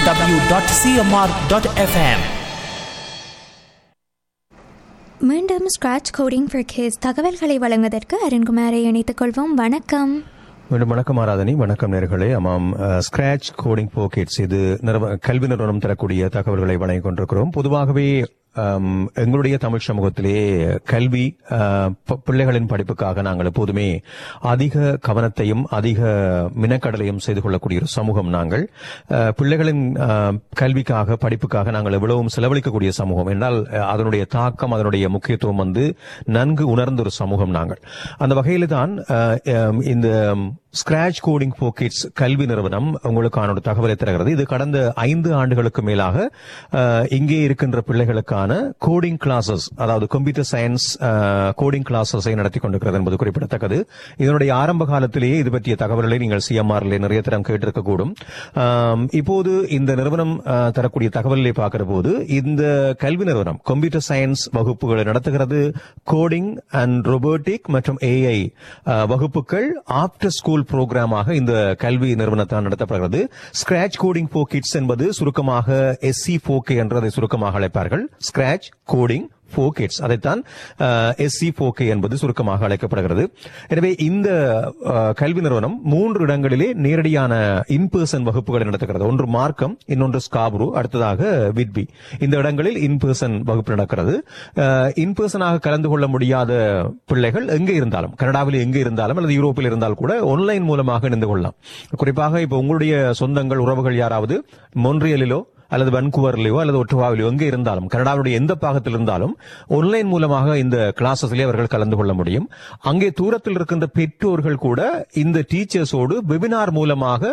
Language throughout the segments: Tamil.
Triple W dot CMR dot FM மீண்டும் ஸ்கிராச் கோடிங் ஃபார் கிட்ஸ் தகவல்களை வழங்குவதற்கு அருண்குமாரை இணைத்துக் கொள்வோம் வணக்கம் மீண்டும் வணக்கம் ஆராதனை வணக்கம் நேர்களே ஆமாம் ஸ்கிராச் கோடிங் போக்கெட்ஸ் இது நிறுவ- கல்வி நிறுவனம் தரக்கூடிய தகவல்களை வழங்கிக் கொண்டிருக்கிறோம் பொதுவாகவே ஆம், எங்களுடைய தமிழ் சமூகத்திலே கல்வி ஆ, ப- பிள்ளைகளின் படிப்புக்காக நாங்கள் எப்போதுமே அதிக கவனத்தையும் அதிக மினக்கடலையும் செய்து கொள்ளக்கூடிய ஒரு சமூகம் நாங்கள் ஆ, பிள்ளைகளின் ஆ, கல்விக்காக படிப்புக்காக நாங்கள் எவ்வளவும் செலவழிக்கக்கூடிய சமூகம் என்றால் ஆ, அதனுடைய தாக்கம் அதனுடைய முக்கியத்துவம் வந்து நன்கு உணர்ந்த ஒரு சமூகம் நாங்கள் அந்த வகையில் தான் இந்த ஸ்கிராச் கோடிங் போக்கெட்ஸ் கல்வி நிறுவனம் உங்களுக்கான ஒரு தகவலை தருகிறது இது கடந்த ஐந்து ஆண்டுகளுக்கு மேலாக அஹ், இங்கே இருக்கின்ற பிள்ளைகளுக்கான கோடிங் கிளாஸஸ் அதாவது கம்ப்யூட்டர் சயின்ஸ் கோடிங் கிளாஸஸை நடத்தி கொண்டிருக்கிறது என்பது குறிப்பிடத்தக்கது இதனுடைய ஆரம்ப காலத்திலேயே இது பற்றிய தகவல்களை நீங்கள் சிஎம்ஆர்ல நிறைய தரம் கேட்டிருக்கக்கூடும் ஆம், இப்போது இந்த நிறுவனம் அஹ், தரக்கூடிய தகவலை பார்க்கிற போது இந்த கல்வி நிறுவனம் கம்ப்யூட்டர் சயின்ஸ் வகுப்புகளை நடத்துகிறது கோடிங் அண்ட் robotic மற்றும் ஏஐ வகுப்புகள் ஆப்டர் ஸ்கூல் புரோகிராமாக இந்த கல்வி நிறுவனத்தால் நடத்தப்படுகிறது ஸ்கிராச் கோடிங் for கிட்ஸ் என்பது சுருக்கமாக எஸ்சி ஃபோகே என்று அதை சுருக்கமாக அழைப்பார்கள் ஸ்கிராச் கோடிங் ஃபோ கிட்ஸ் அதைத்தான் எஸ்சி ஃபோகே என்பது சுருக்கமாக அழைக்கப்படுகிறது எனவே இந்த அஹ், கல்வி நிறுவனம் மூன்று இடங்களிலே நேரடியான இன் பர்சன் வகுப்புகளை நடத்துகிறது ஒன்று மார்க்கம் இன்னொன்று ஸ்காப்ரு அடுத்ததாக விட்பி இந்த இடங்களில் இன் பர்சன் வகுப்பு நடக்கிறது இன் பர்சனாக கலந்து கொள்ள முடியாத பிள்ளைகள் எங்கே இருந்தாலும் கனடாவில் எங்கே இருந்தாலும் அல்லது யூரோப்பில் இருந்தால் கூட ஆன்லைன் மூலமாக இணைந்து கொள்ளலாம் குறிப்பாக இப்போ உங்களுடைய சொந்தங்கள் உறவுகள் யாராவது மொன்றியலிலோ அல்லது வன்குவர்லயோ அல்லது ஒட்டுவாவிலோ எங்கே இருந்தாலும் கனடாவுடைய எந்த பாகத்தில் இருந்தாலும் ஆன்லைன் மூலமாக இந்த கிளாஸஸ்லேயே அவர்கள் கலந்து கொள்ள முடியும் அங்கே தூரத்தில் இருக்கின்ற பெற்றோர்கள் கூட இந்த டீச்சர்ஸோடு வெபினார் மூலமாக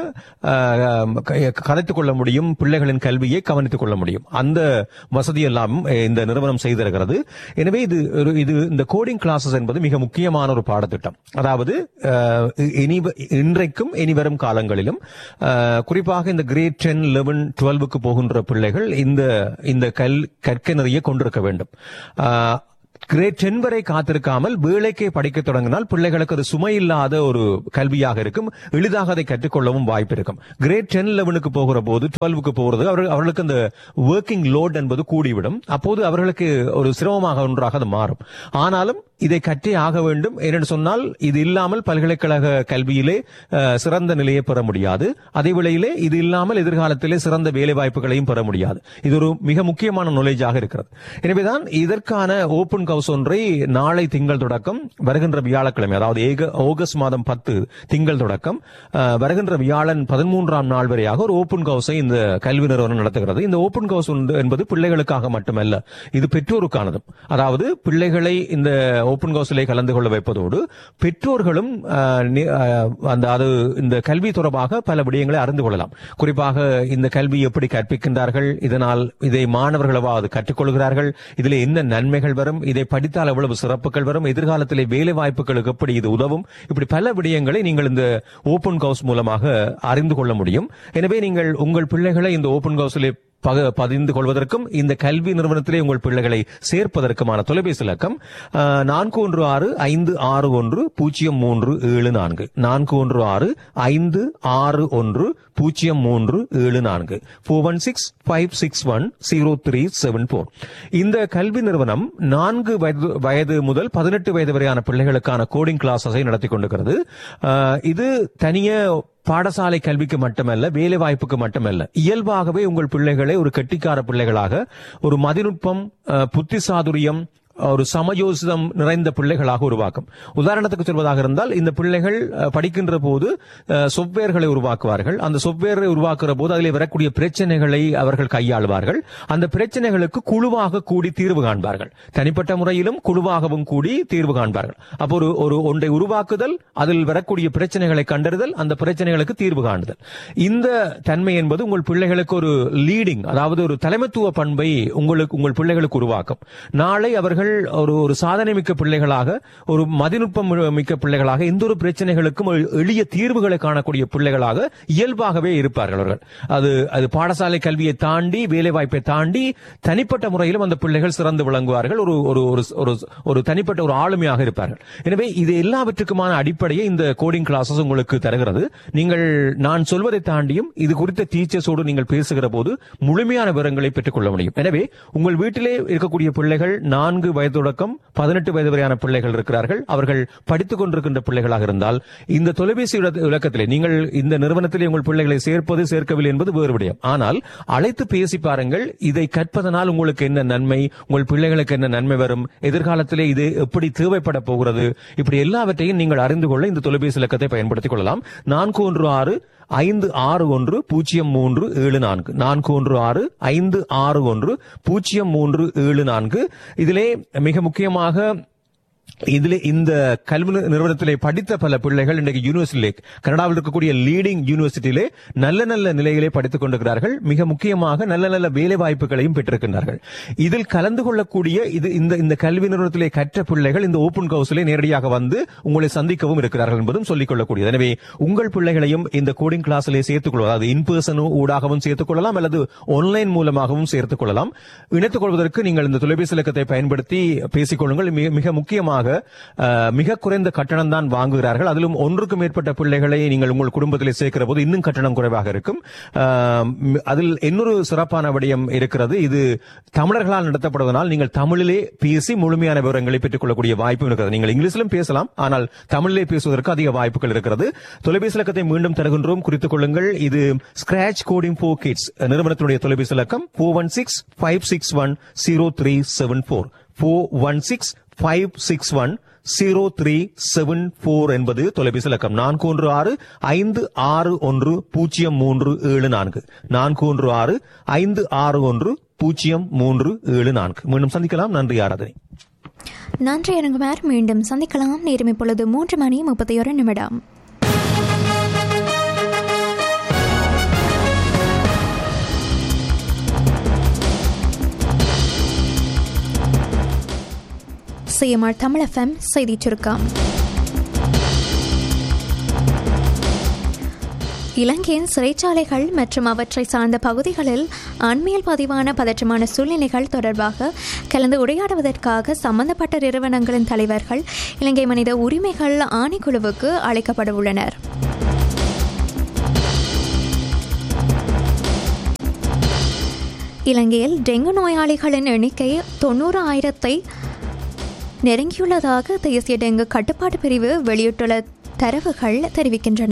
ஆஹ், க- கதைத்துக் கொள்ள முடியும் பிள்ளைகளின் கல்வியை கவனித்துக் கொள்ள முடியும் அந்த வசதி எல்லாம் அஹ், இந்த நிறுவனம் செய்திருக்கிறது எனவே இது ஒரு- இது இந்த கோடிங் கிளாஸஸ் என்பது மிக முக்கியமான ஒரு பாடத்திட்டம் அதாவது அஹ், இனி இன்றைக்கும் இனி வரும் காலங்களிலும் அஹ், குறிப்பாக இந்த கிரேட் டென் லெவன் டுவெல்வுக்கு போகின்ற பிள்ளைகள் இந்த இந்த கல் கற்க நிறைய கொண்டிருக்க வேண்டும் அஹ், கிரேட் டென் வரை காத்திருக்காமல் வேலைக்கே படிக்க தொடங்கினால் பிள்ளைகளுக்கு அது சுமை இல்லாத ஒரு கல்வியாக இருக்கும் எளிதாக அதை கற்றுக்கொள்ளவும் வாய்ப்பு இருக்கும் கிரேட் டென் லெவனுக்கு போகிற போது டுவெல்வுக்கு போகிறது அவர்கள் அவர்களுக்கு அந்த ஒர்க்கிங் லோட் என்பது கூடிவிடும் அப்போது அவர்களுக்கு ஒரு சிரமமாக ஒன்றாக அது மாறும் ஆனாலும் இதை கற்றே ஆக வேண்டும் ஏனென்று சொன்னால் இது இல்லாமல் பல்கலைக்கழக கல்வியிலே அஹ், சிறந்த நிலையை பெற முடியாது அதே வேளையிலே இது இல்லாமல் எதிர்காலத்திலே சிறந்த வேலை வாய்ப்புகளையும் பெற முடியாது இது ஒரு மிக முக்கியமான நாலேஜாக இருக்கிறது எனவேதான் இதற்கான ஓபன் ஹவுஸ் ஒன்றை நாளை திங்கள் தொடக்கம் வருகின்ற வியாழக்கிழமை அதாவது ஏக- ஆகஸ்ட் மாதம் பத்து திங்கள் தொடக்கம் அஹ், வருகின்ற வியாழன் பதிமூன்றாம் நாள் வரையாக ஒரு ஓபன் ஹவுஸை இந்த கல்வி நிறுவனம் நடத்துகிறது இந்த ஓபன் ஹவுஸ் என்பது பிள்ளைகளுக்காக மட்டுமல்ல இது பெற்றோருக்கானதும் அதாவது பிள்ளைகளை இந்த ஓபன் ஹவுஸிலே கலந்து கொள்ள வைப்பதோடு பெற்றோர்களும் அஹ், நி- அஹ், அந்த அது இந்த கல்வி தொடர்பாக பல விடயங்களை அறிந்து கொள்ளலாம் குறிப்பாக இந்த கல்வி எப்படி கற்பிக்கின்றார்கள் இதனால் இதை மாணவர்களாவது கற்றுக்கொள்கிறார்கள் இதில் என்ன நன்மைகள் வரும் இதை படித்தால் எவ்வளவு சிறப்புகள் வரும் எதிர்காலத்திலே வேலை வாய்ப்புகளுக்கு எப்படி இது உதவும் இப்படி பல விடயங்களை நீங்கள் இந்த ஓபன் ஹவுஸ் மூலமாக அறிந்து கொள்ள முடியும் எனவே நீங்கள் உங்கள் பிள்ளைகளை இந்த ஓபன் ஹவுஸிலே பக- பதிந்து கொள்வதற்கும் இந்த கல்வி நிறுவனத்திலே உங்கள் பிள்ளைகளை சேர்ப்பதற்குமான தொலைபேசி இலக்கம் அஹ், நான்கு ஒன்று ஆறு ஐந்து ஆறு ஒன்று பூஜ்ஜியம் மூன்று ஏழு நான்கு நான்கு ஒன்று ஆறு ஐந்து ஆறு ஒன்று பூஜ்ஜியம் மூன்று ஏழு நான்கு four one six five six one zero three seven four இந்த கல்வி நிறுவனம் நான்கு வயது வயது முதல் பதினெட்டு வயது வரையான பிள்ளைகளுக்கான கோடிங் கிளாஸஸை நடத்தி கொண்டிருக்கிறது அஹ், இது தனியே பாடசாலை கல்விக்கு மட்டுமல்ல வேலை வாய்ப்புக்கு மட்டுமல்ல இயல்பாகவே உங்கள் பிள்ளைகளை ஒரு கெட்டிக்கார பிள்ளைகளாக ஒரு மதிநுட்பம் அஹ், புத்தி சாதுரியம் ஒரு சமயோசிதம் நிறைந்த பிள்ளைகளாக உருவாக்கும் உதாரணத்துக்கு சொல்வதாக இருந்தால் இந்த பிள்ளைகள் அஹ், படிக்கின்ற போது சொப்வேர்களை உருவாக்குவார்கள் அந்த சொப்வேரை உருவாக்குற போது அதில் வரக்கூடிய பிரச்சனைகளை அவர்கள் கையாளுவார்கள் அந்த பிரச்சனைகளுக்கு குழுவாக கூடி தீர்வு காண்பார்கள் தனிப்பட்ட முறையிலும் குழுவாகவும் கூடி தீர்வு காண்பார்கள் அப்போ ஒரு ஒரு ஒன்றை உருவாக்குதல் அதில் வரக்கூடிய பிரச்சனைகளை கண்டறிதல் அந்த பிரச்சனைகளுக்கு தீர்வு காணுதல் இந்த தன்மை என்பது உங்கள் பிள்ளைகளுக்கு ஒரு லீடிங் அதாவது ஒரு தலைமைத்துவ பண்பை உங்களுக்கு உங்கள் பிள்ளைகளுக்கு உருவாக்கும் நாளை அவர்கள் பிள்ளைகள் ஒரு ஒரு சாதனை மிக்க பிள்ளைகளாக ஒரு மதிநுட்பம் மிக்க பிள்ளைகளாக எந்த ஒரு பிரச்சனைகளுக்கும் ஒரு எளிய தீர்வுகளை காணக்கூடிய பிள்ளைகளாக இயல்பாகவே இருப்பார்கள் அவர்கள் அது அது பாடசாலை கல்வியை தாண்டி வேலை வாய்ப்பை தாண்டி தனிப்பட்ட முறையிலும் அந்த பிள்ளைகள் சிறந்து விளங்குவார்கள் ஒரு ஒரு ஒரு ஒரு ஒரு தனிப்பட்ட ஒரு ஆளுமையாக இருப்பார்கள் எனவே இது எல்லாவற்றுக்குமான அடிப்படையை இந்த கோடிங் கிளாஸஸ் உங்களுக்கு தருகிறது நீங்கள் நான் சொல்வதை தாண்டியும் இது குறித்த டீச்சர்ஸோடு நீங்கள் பேசுகிற போது முழுமையான விவரங்களை பெற்றுக்கொள்ள முடியும் எனவே உங்கள் வீட்டிலே இருக்கக்கூடிய பிள்ளைகள் நான்கு வயது தொடக்கம் பதினெட்டு வயது வரையான பிள்ளைகள் இருக்கிறார்கள் அவர்கள் படித்துக் கொண்டிருக்கின்ற பிள்ளைகளாக இருந்தால் இந்த தொலைபேசி இலக்க- இலக்கத்திலே நீங்கள் இந்த நிறுவனத்திலே உங்கள் பிள்ளைகளை சேர்ப்பது சேர்க்கவில்லை என்பது வேறு விடயம் ஆனால் அழைத்து பேசி பாருங்கள் இதை கற்பதனால் உங்களுக்கு என்ன நன்மை உங்கள் பிள்ளைகளுக்கு என்ன நன்மை வரும் எதிர்காலத்திலே இது எப்படி தேவைப்பட போகிறது இப்படி எல்லாவற்றையும் நீங்கள் அறிந்து கொள்ள இந்த தொலைபேசி இலக்கத்தை பயன்படுத்திக் கொள்ளலாம் நான்கு ஒன்று ஆறு ஐந்து ஆறு ஒன்று பூஜ்ஜியம் மூன்று ஏழு நான்கு நான்கு ஒன்று ஆறு ஐந்து ஆறு ஒன்று பூஜ்ஜியம் மூன்று ஏழு நான்கு இதிலே மிக முக்கியமாக இதிலே இந்த கல்வி நிறுவனத்திலே படித்த பல பிள்ளைகள் இன்றைக்கு யூனிவர்சிட்டியிலே கனடாவில் இருக்கக்கூடிய லீடிங் யூனிவர்சிட்டியிலே நல்ல நல்ல நிலையிலே படித்துக் கொண்டிருக்கிறார்கள் மிக முக்கியமாக நல்ல நல்ல வேலை வாய்ப்புகளையும் பெற்றிருக்கின்றார்கள் இதில் கலந்து கொள்ளக்கூடிய இது இந்த இந்த கல்வி நிறுவனத்திலே கற்ற பிள்ளைகள் இந்த ஓபன் கவுன்சிலே நேரடியாக வந்து உங்களை சந்திக்கவும் இருக்கிறார்கள் என்பதும் சொல்லிக் கொள்ளக்கூடியது எனவே உங்கள் பிள்ளைகளையும் இந்த கோடிங் கிளாஸிலே சேர்த்துக் கொள்வது அதாவது இன் பர்சன் ஊடாகவும் சேர்த்துக் கொள்ளலாம் அல்லது ஆன்லைன் மூலமாகவும் சேர்த்துக் கொள்ளலாம் இணைத்துக் கொள்வதற்கு நீங்கள் இந்த தொலைபேசி இலக்கத்தை பயன்படுத்தி பேசிக் கொள்ளுங்கள் மிக- மிக முக்கியமாக அஹ், மிக குறைந்த கட்டணம் தான் வாங்குகிறார்கள் அதிலும் ஒன்றுக்கு மேற்பட்ட பிள்ளைகளை நீங்கள் உங்கள் குடும்பத்திலே சேர்க்கிற போது இன்னும் கட்டணம் குறைவாக இருக்கும் அஹ், ம், அதில் இன்னொரு சிறப்பான விடயம் இருக்கிறது இது தமிழர்களால் நடத்தப்படுவதனால் நீங்கள் தமிழிலே பேசி முழுமையான விவரங்களை பெற்றுக் கொள்ளக்கூடிய வாய்ப்பும் இருக்கிறது நீங்கள் இங்கிலீஷிலும் பேசலாம் ஆனால் தமிழிலே பேசுவதற்கு அதிக வாய்ப்புகள் இருக்கிறது தொலைபேசி இலக்கத்தை மீண்டும் தருகின்றோம் குறித்துக் கொள்ளுங்கள் இது ஸ்கிராச் கோடிங் ஃபோர் கிட்ஸ் நிறுவனத்தினுடைய தொலைபேசி இலக்கம் four one six five six one zero three seven four four one six five six one zero three seven four என்பது தொலைபேசி இலக்கம் நான்கு ஒன்று ஆறு ஐந்து ஆறு ஒன்று பூஜ்ஜியம் மூன்று ஏழு நான்கு நான்கு ஒன்று ஆறு ஐந்து ஆறு ஒன்று பூஜ்ஜியம் மூன்று ஏழு நான்கு மீண்டும் சந்திக்கலாம் நன்றி ஆராதனை நன்றி இறங்குமார் மீண்டும் சந்திக்கலாம் நேரம் இப்பொழுது மூன்று மணி முப்பத்தி ஒரு நிமிடம் சிஎம்ஆர் தமிழ் எஃப்எம் செய்திச் சுருக்கம் இலங்கையின் சிறைச்சாலைகள் மற்றும் அவற்றை சார்ந்த பகுதிகளில் அண்மையில் பதிவான பதற்றமான சூழ்நிலைகள் தொடர்பாக கலந்து உரையாடுவதற்காக சம்பந்தப்பட்ட நிறுவனங்களின் தலைவர்கள் இலங்கை மனித உரிமைகள் ஆணைக்குழுவுக்கு அழைக்கப்பட உள்ளனர் இலங்கையில் டெங்கு நோயாளிகளின் எண்ணிக்கை தொண்ணூறு ஆயிரத்தை நெருங்கியுள்ளதாக தேசிய டெங்கு கட்டுப்பாட்டு பிரிவு வெளியிட்டுள்ள தரவுகள் தெரிவிக்கின்றன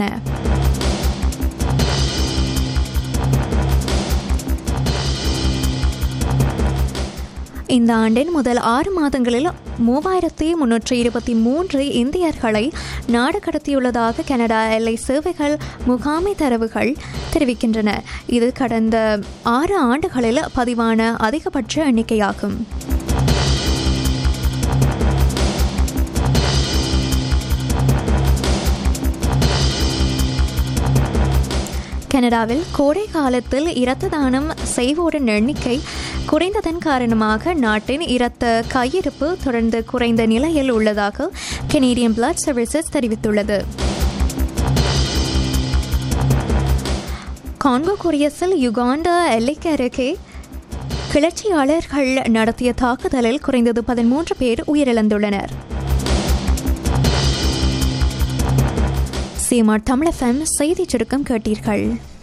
இந்த ஆண்டின் முதல் ஆறு மாதங்களில் மூவாயிரத்தி முன்னூற்றி இருபத்தி மூன்று இந்தியர்களை நாடு கடத்தியுள்ளதாக கனடா எல்லை சேவைகள் முகாமை தரவுகள் தெரிவிக்கின்றன இது கடந்த ஆறு ஆண்டுகளில் பதிவான அதிகபட்ச எண்ணிக்கையாகும் கனடாவில் கோடை காலத்தில் இரத்த தானம் செய்வோரின் எண்ணிக்கை குறைந்ததன் காரணமாக நாட்டின் இரத்த கையிருப்பு தொடர்ந்து குறைந்த நிலையில் உள்ளதாக கெனேடியன் பிளட் சர்வீசஸ் தெரிவித்துள்ளது கான்கோ குரியஸில் யுகாண்டா எல்லைக்கு அருகே கிளர்ச்சியாளர்கள் நடத்திய தாக்குதலில் குறைந்தது பதிமூன்று பேர் உயிரிழந்துள்ளனர் சீமார் தமிழ் எஃப்எம் செய்திச் சுருக்கம் கேட்டீர்கள்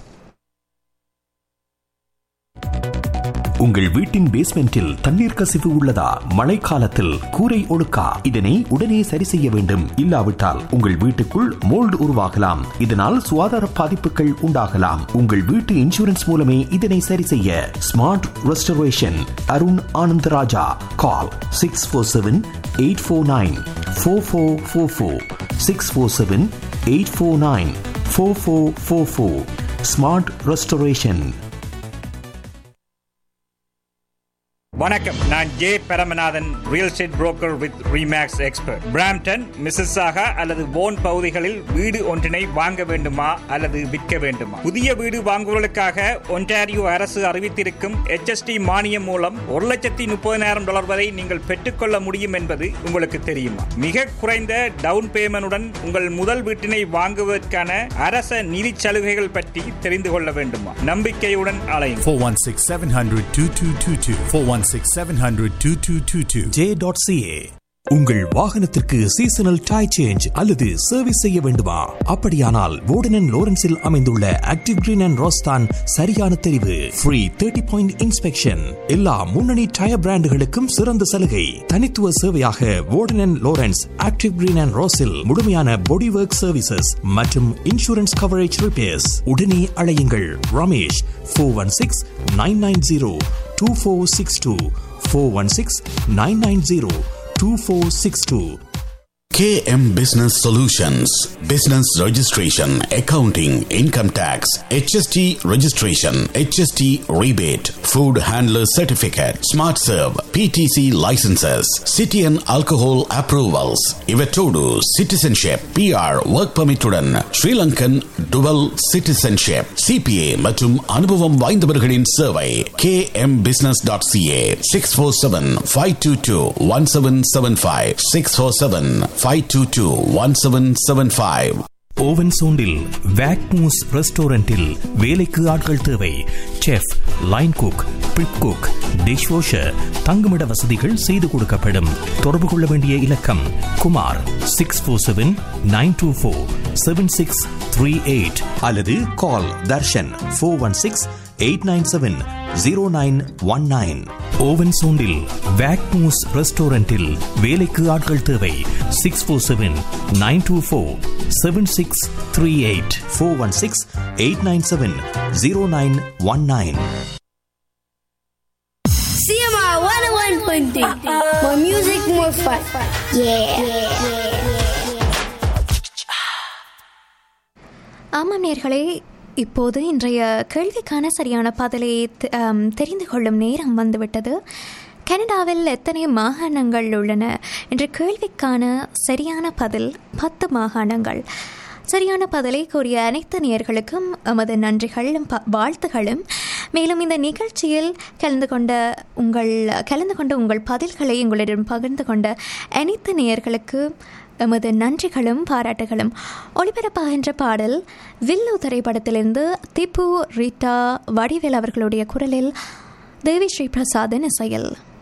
உங்கள் வீட்டின் பேஸ்மெண்டில் தண்ணீர் கசிவு உள்ளதா மழைக்காலத்தில் கூரை ஒழுக்கா இதனை உடனே சரி செய்ய வேண்டும் இல்லாவிட்டால் உங்கள் வீட்டுக்குள் மோல்டு உருவாகலாம் இதனால் சுகாதார பாதிப்புகள் உண்டாகலாம் உங்கள் வீட்டு இன்சூரன்ஸ் மூலமே இதனை சரி செய்ய smart restoration Arun Anandaraja call six four seven eight four nine four four four four six four seven eight four nine four four four four smart restoration வணக்கம் நான் J Paramanathan real estate broker with REMAX expert Brampton Mississauga அல்லது போன் பகுதிகளில் வீடு ஒன்றினை வாங்க வேண்டுமா அல்லது விற்க வேண்டுமா புதிய வீடு வாங்குவதற்காக ஒன்டாரியோ அரசு அறிவித்திருக்கும் HST மானியம் மூலம் ஒரு லட்சத்தி முப்பதினாயிரம் டாலர் வரை நீங்கள் பெற்றுக்கொள்ள முடியும் என்பது உங்களுக்கு தெரியுமா மிக குறைந்த டவுன் பேமெண்டுடன் உங்கள் முதல் வீட்டினை வாங்குவதற்கான அரச நிதி சலுகைகள் பற்றி தெரிந்து கொள்ள வேண்டுமா நம்பிக்கையுடன் அலையும் 416 700 2222. 416 700 2222. J.ca உங்கள் வாகனத்திற்கு சீசனல் டை சேஞ்ச் அல்லது சர்வீஸ் செய்ய வேண்டுமா அப்படியானால் வோர்டன் லோரன்ஸில் அமைந்துள்ள ஆக்டிவ் கிரீன் அண்ட் ரோஸ்தான் சரியான தெரிவு ஃப்ரீ தேர்ட்டி பாயிண்ட் இன்ஸ்பெக்ஷன் எல்லா முன்னணி டயர் பிராண்டுகளுக்கும் சிறந்த சலுகை தனித்துவ சேவையாக Warden Lawrence Active Green and ரோஸில் முழுமையான பாடி ஒர்க் சர்வீசஸ் மற்றும் இன்சூரன்ஸ் கவரேஜ் ரிப்பேர்ஸ் உடனே அழையுங்கள் Ramesh four one six nine nine zero two four six two four one six nine nine zero 2462. KM Business Solutions Business Registration, Accounting, Income Tax, HST Registration, HST Rebate, Food Handler Certificate, Smart Serve, PTC Licenses, City and Alcohol Approvals, Ivetodu, Citizenship, PR, Work Permit உடன் Sri Lankan Dual Citizenship, CPA மற்றும் அனுபவம் வாய்ந்தவர்களின் சேவை kmbusiness.ca 647-522-1775 647 522-1775 ஓவன் சோண்டில் வேக்மூஸ் ரெஸ்டாரண்டில் வேலைக்கு ஆட்கள் தேவை chef line cook prep cook dish washer தங்குமிட வசதிகள் செய்து கொடுக்கப்படும் தொடர்பு கொள்ள வேண்டிய இலக்கம் Kumar six four seven nine two four seven six three eight அல்லது call Darshan four one six eight nine seven zero nine one nine Owen சோண்டில் வேக்மூஸ் ரெஸ்டாரண்டில் வேலைக்கு ஆட்கள் தேவை six four seven nine two four seven six three eight four one six eight nine seven zero nine one nine CMR 101.3. More music, more fun. Yeah. ஆமாம் நேர்களே இப்போது இன்றைய கேள்விக்கான சரியான பதிலை தெ- ஆம், தெரிந்து கொள்ளும் நேரம் வந்துவிட்டது கனடாவில் எத்தனை மாகாணங்கள் உள்ளன என்ற கேள்விக்கான சரியான பதில் பத்து மாகாணங்கள் சரியான பதிலை கூறிய அனைத்து நேயர்களுக்கும் எமது நன்றிகளும் ப- வாழ்த்துகளும் மேலும் இந்த நிகழ்ச்சியில் கலந்து கொண்ட உங்கள் கலந்து கொண்ட உங்கள் பதில்களை உங்களிடம் பகிர்ந்து கொண்ட அனைத்து நேயர்களுக்கு எமது நன்றிகளும் பாராட்டுகளும் ஒளிபரப்பாகின்ற பாடல் வில்லு திரைப்படத்திலிருந்து திப்பு ரீட்டா வடிவேல் அவர்களுடைய குரலில் தேவி ஸ்ரீ பிரசாதன் இசையில்